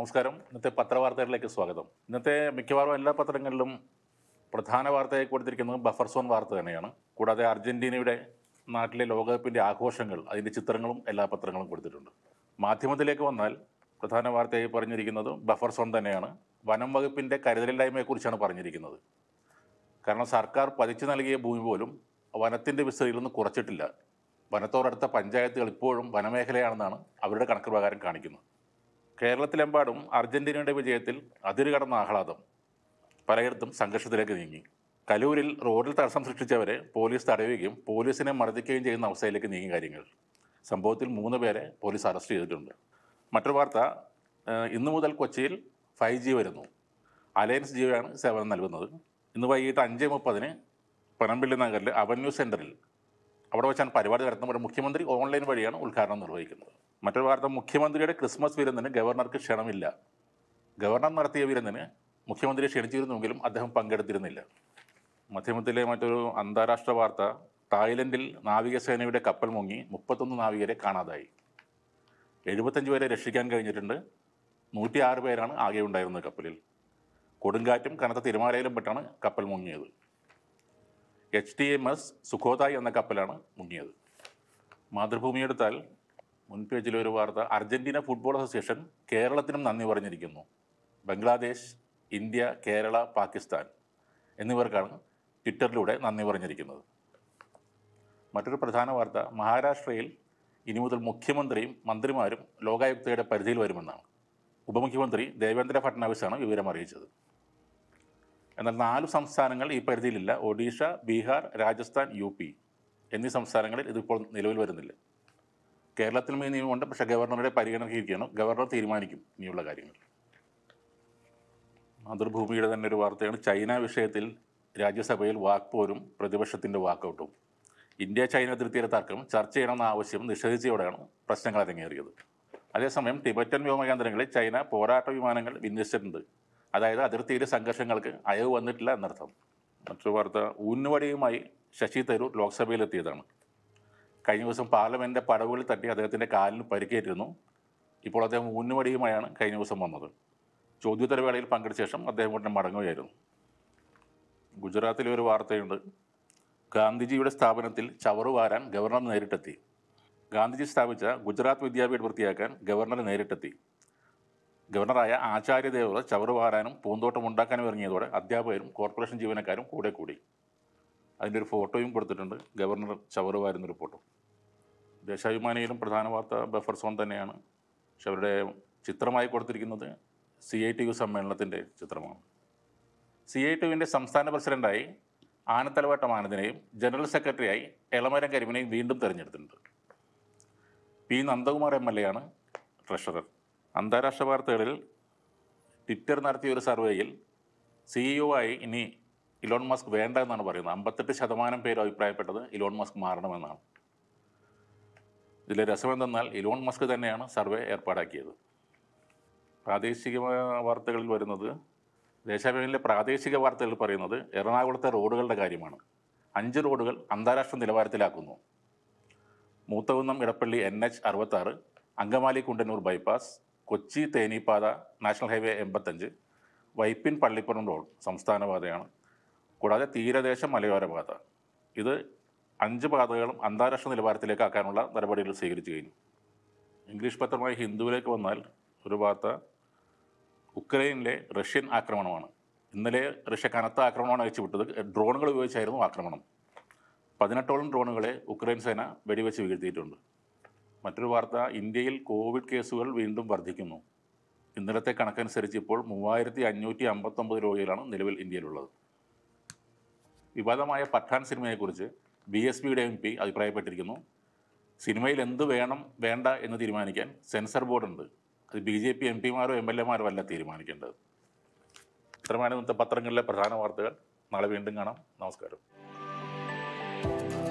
നമസ്കാരം ഇന്നത്തെ പത്രവാർത്തകളിലേക്ക് സ്വാഗതം ഇന്നത്തെ മിക്കവാറും എല്ലാ പത്രങ്ങളിലും പ്രധാന വാർത്തയായി കൊടുത്തിരിക്കുന്നത് ബഫർ സോൺ വാർത്ത തന്നെയാണ് കൂടാതെ അർജന്റീനയുടെ നാട്ടിലെ ലോകകപ്പിൻ്റെ ആഘോഷങ്ങൾ അതിൻ്റെ ചിത്രങ്ങളും എല്ലാ പത്രങ്ങളും കൊടുത്തിട്ടുണ്ട് മാധ്യമത്തിലേക്ക് വന്നാൽ പ്രധാന വാർത്തയായി പറഞ്ഞിരിക്കുന്നത് ബഫർ സോൺ തന്നെയാണ് വനം വകുപ്പിൻ്റെ കരുതലില്ലായ്മയെക്കുറിച്ചാണ് പറഞ്ഞിരിക്കുന്നത് കാരണം സർക്കാർ പതിച്ചു നൽകിയ ഭൂമി പോലും വനത്തിൻ്റെ വിസ്തൃതിയിൽ നിന്ന് കുറച്ചിട്ടില്ല വനത്തോടടുത്ത പഞ്ചായത്തുകൾ ഇപ്പോഴും വനമേഖലയാണെന്നാണ് അവരുടെ കണക്ക് പ്രകാരം കാണിക്കുന്നത് കേരളത്തിലെമ്പാടും അർജന്റീനയുടെ വിജയത്തിൽ അതിര് കടന്ന ആഹ്ലാദം പലയിടത്തും സംഘർഷത്തിലേക്ക് നീങ്ങി കലൂരിൽ റോഡിൽ തടസ്സം സൃഷ്ടിച്ചവരെ പോലീസ് തടയുകയും പോലീസിനെ മർദ്ദിക്കുകയും ചെയ്യുന്ന അവസ്ഥയിലേക്ക് നീങ്ങി കാര്യങ്ങൾ സംഭവത്തിൽ മൂന്ന് പേരെ പോലീസ് അറസ്റ്റ് ചെയ്തിട്ടുണ്ട് മറ്റൊരു വാർത്ത ഏഹ്, ഇന്നു മുതൽ കൊച്ചിയിൽ ഫൈവ് ജി വരുന്നു അലയൻസ് ജിയോയാണ് സേവനം നൽകുന്നത് ഇന്ന് വൈകിട്ട് അഞ്ച് മുപ്പതിന് പനമ്പിള്ളി നഗറിൽ അവന്യൂ സെൻറ്ററിൽ അവിടെ വെച്ചാണ് പരിപാടി നടത്തുമ്പോൾ മുഖ്യമന്ത്രി ഓൺലൈൻ വഴിയാണ് ഉദ്ഘാടനം നിർവഹിക്കുന്നത് മറ്റൊരു വാർത്ത മുഖ്യമന്ത്രിയുടെ ക്രിസ്മസ് വിരുന്നിന് ഗവർണർക്ക് ക്ഷണമില്ല ഗവർണർ നടത്തിയ വിരുന്നിന് മുഖ്യമന്ത്രി ക്ഷണിച്ചിരുന്നുവെങ്കിലും അദ്ദേഹം പങ്കെടുത്തിരുന്നില്ല മധ്യമത്തിലെ മറ്റൊരു അന്താരാഷ്ട്ര വാർത്ത തായ്ലൻഡിൽ നാവികസേനയുടെ കപ്പൽ മുങ്ങി മുപ്പത്തൊന്ന് നാവികരെ കാണാതായി എഴുപത്തഞ്ച് പേരെ രക്ഷിക്കാൻ കഴിഞ്ഞിട്ടുണ്ട് നൂറ്റി ആറ് പേരാണ് ആകെ ഉണ്ടായിരുന്നത് കപ്പലിൽ കൊടുങ്കാറ്റും കനത്ത തിരമാലയിലും പെട്ടാണ് കപ്പൽ മുങ്ങിയത് H T M S Sukhothai എന്ന കപ്പലാണ് മുങ്ങിയത് മാതൃഭൂമി എടുത്താൽ മുൻ പേജിലെ ഒരു വാർത്ത അർജന്റീന ഫുട്ബോൾ അസോസിയേഷൻ കേരളത്തിനും നന്ദി പറഞ്ഞിരിക്കുന്നു ബംഗ്ലാദേശ് ഇന്ത്യ കേരള പാകിസ്ഥാൻ എന്നിവർക്കാണ് ട്വിറ്ററിലൂടെ നന്ദി പറഞ്ഞിരിക്കുന്നത് മറ്റൊരു പ്രധാന വാർത്ത മഹാരാഷ്ട്രയിൽ ഇനി മുതൽ മുഖ്യമന്ത്രിയും മന്ത്രിമാരും ലോകായുക്തയുടെ പരിധിയിൽ വരുമെന്നാണ് ഉപമുഖ്യമന്ത്രി ദേവേന്ദ്ര ഫട്നാവിസാണ് വിവരം അറിയിച്ചത് എന്നാൽ നാല് സംസ്ഥാനങ്ങൾ ഈ പരിധിയിലില്ല ഒഡീഷ ബീഹാർ രാജസ്ഥാൻ യു പി എന്നീ സംസ്ഥാനങ്ങളിൽ ഇതിപ്പോൾ നിലവിൽ വരുന്നില്ല കേരളത്തിലും ഈ നിയമമുണ്ട് പക്ഷേ ഗവർണറുടെ പരിഗണനയ്ക്കിരിക്കുകയാണ് ഗവർണർ തീരുമാനിക്കും ഇനിയുള്ള കാര്യങ്ങൾ മാതൃഭൂമിയുടെ തന്നെ ഒരു വാർത്തയാണ് ചൈന വിഷയത്തിൽ രാജ്യസഭയിൽ വാക്പോരും പ്രതിപക്ഷത്തിൻ്റെ വാക്കൗട്ടും ഇന്ത്യ ചൈന അതിർത്തിയിലെ തർക്കം ചർച്ച ചെയ്യണമെന്ന ആവശ്യം നിഷേധിച്ചതോടെയാണ് പ്രശ്നങ്ങൾ അരങ്ങേറിയത് അതേസമയം ടിബറ്റൻ വ്യോമകേന്ദ്രങ്ങളിൽ ചൈന പോരാട്ട വിമാനങ്ങൾ വിന്യസിച്ചിട്ടുണ്ട് അതായത് അതിർത്തിയിലെ സംഘർഷങ്ങൾക്ക് അയവ് വന്നിട്ടില്ല എന്നർത്ഥം മറ്റൊരു വാർത്ത ഊന്നുവടിയുമായി ശശി തരൂർ ലോക്സഭയിലെത്തിയതാണ് കഴിഞ്ഞ ദിവസം പാർലമെൻറ്റിൻ്റെ പടവുകളിൽ തട്ടി അദ്ദേഹത്തിൻ്റെ കാലിന് പരിക്കേറ്റിരുന്നു ഇപ്പോൾ അദ്ദേഹം ഊന്നുവടിയുമായാണ് കഴിഞ്ഞ ദിവസം വന്നത് ചോദ്യോത്തരവേളയിൽ പങ്കെടുത്ത ശേഷം അദ്ദേഹം ഉടനെ മടങ്ങുകയായിരുന്നു ഗുജറാത്തിലെ ഒരു വാർത്തയുണ്ട് ഗാന്ധിജിയുടെ സ്ഥാപനത്തിൽ ചവറ് വാരാൻ ഗവർണർ നേരിട്ടെത്തി ഗാന്ധിജി സ്ഥാപിച്ച ഗുജറാത്ത് വിദ്യാപീഠ് വൃത്തിയാക്കാൻ ഗവർണർ നേരിട്ടെത്തി ഗവർണറായ ആചാര്യ ദേവർ ചവറ് വാരാനും പൂന്തോട്ടം ഉണ്ടാക്കാനും ഇറങ്ങിയതോടെ അധ്യാപകരും കോർപ്പറേഷൻ ജീവനക്കാരും കൂടെ കൂടി അതിൻ്റെ ഒരു ഫോട്ടോയും കൊടുത്തിട്ടുണ്ട് ഗവർണർ ചവറ് വാരുന്നൊരു ഫോട്ടോ ദേശാഭിമാനിയിലും പ്രധാന വാർത്ത ബഫർ സോൺ തന്നെയാണ് പക്ഷെ അവരുടെ ചിത്രമായി കൊടുത്തിരിക്കുന്നത് സി ഐ ടി യു സമ്മേളനത്തിൻ്റെ ചിത്രമാണ് സി ഐ ടി യുവിൻ്റെ സംസ്ഥാന പ്രസിഡന്റായി ആനത്തലവട്ടം ആനന്ദിനെയും ജനറൽ സെക്രട്ടറിയായി എളമരം കരിമിനെയും വീണ്ടും തെരഞ്ഞെടുത്തിട്ടുണ്ട് P Nandakumar M L A ആണ് ട്രഷറർ അന്താരാഷ്ട്ര വാർത്തകളിൽ ട്വിറ്റർ നടത്തിയ ഒരു സർവേയിൽ സിഇഒ ആയി ഇനി ഇലോൺ മസ്ക് വേണ്ട എന്നാണ് പറയുന്നത് അമ്പത്തെട്ട് ശതമാനം പേര് അഭിപ്രായപ്പെട്ടത് ഇലോൺ മസ്ക് മാറണമെന്നാണ് ഇതിലെ രസമെന്തെന്നാൽ ഇലോൺ മസ്ക് തന്നെയാണ് സർവേ ഏർപ്പാടാക്കിയത് പ്രാദേശിക വാർത്തകളിൽ വരുന്നത് ദേശാഭിമാനിലെ പ്രാദേശിക വാർത്തകൾ പറയുന്നത് എറണാകുളത്തെ റോഡുകളുടെ കാര്യമാണ് അഞ്ച് റോഡുകൾ അന്താരാഷ്ട്ര നിലവാരത്തിലാക്കുന്നു മൂത്തകുന്നം ഇടപ്പള്ളി എൻ എച്ച് അറുപത്താറ് അങ്കമാലി കുണ്ടന്നൂർ ബൈപ്പാസ് കൊച്ചി തേനീപ്പാത നാഷണൽ ഹൈവേ എൺപത്തഞ്ച് വൈപ്പിൻ പള്ളിപ്പുറം റോഡ് സംസ്ഥാന പാതയാണ് കൂടാതെ തീരദേശ മലയോര പാത ഇത് അഞ്ച് പാതകളും അന്താരാഷ്ട്ര നിലവാരത്തിലേക്ക് ആക്കാനുള്ള നടപടികൾ സ്വീകരിച്ചു കഴിഞ്ഞു ഇംഗ്ലീഷ് പത്രമായ ഹിന്ദുവിലേക്ക് വന്നാൽ ഒരു വാർത്ത ഉക്രൈനിലെ റഷ്യൻ ആക്രമണമാണ് ഇന്നലെ റഷ്യ കനത്ത ആക്രമണമാണ് അയച്ചുവിട്ടത് ഡ്രോണുകൾ ഉപയോഗിച്ചായിരുന്നു ആക്രമണം പതിനെട്ടോളം ഡ്രോണുകളെ ഉക്രൈൻ സേന വെടിവെച്ച് വീഴ്ത്തിയിട്ടുണ്ട് മറ്റൊരു വാർത്ത ഇന്ത്യയിൽ കോവിഡ് കേസുകൾ വീണ്ടും വർദ്ധിക്കുന്നു ഇന്നലത്തെ കണക്കനുസരിച്ച് ഇപ്പോൾ മൂവായിരത്തി അഞ്ഞൂറ്റി അമ്പത്തൊമ്പത് രോഗികളാണ് നിലവിൽ ഇന്ത്യയിലുള്ളത് വിവാദമായ പഠാൻ സിനിമയെക്കുറിച്ച് ബി എസ് പിയുടെ എം പി അഭിപ്രായപ്പെട്ടിരിക്കുന്നു സിനിമയിൽ എന്ത് വേണം വേണ്ട എന്ന് തീരുമാനിക്കാൻ സെൻസർ ബോർഡുണ്ട് അത് ബി ജെ പി എം പിമാരോ എം എൽ എമാരോ അല്ല തീരുമാനിക്കേണ്ടത് ഇത്രമാണ് ഇന്നത്തെ പത്രങ്ങളിലെ പ്രധാന വാർത്തകൾ നാളെ വീണ്ടും കാണാം നമസ്കാരം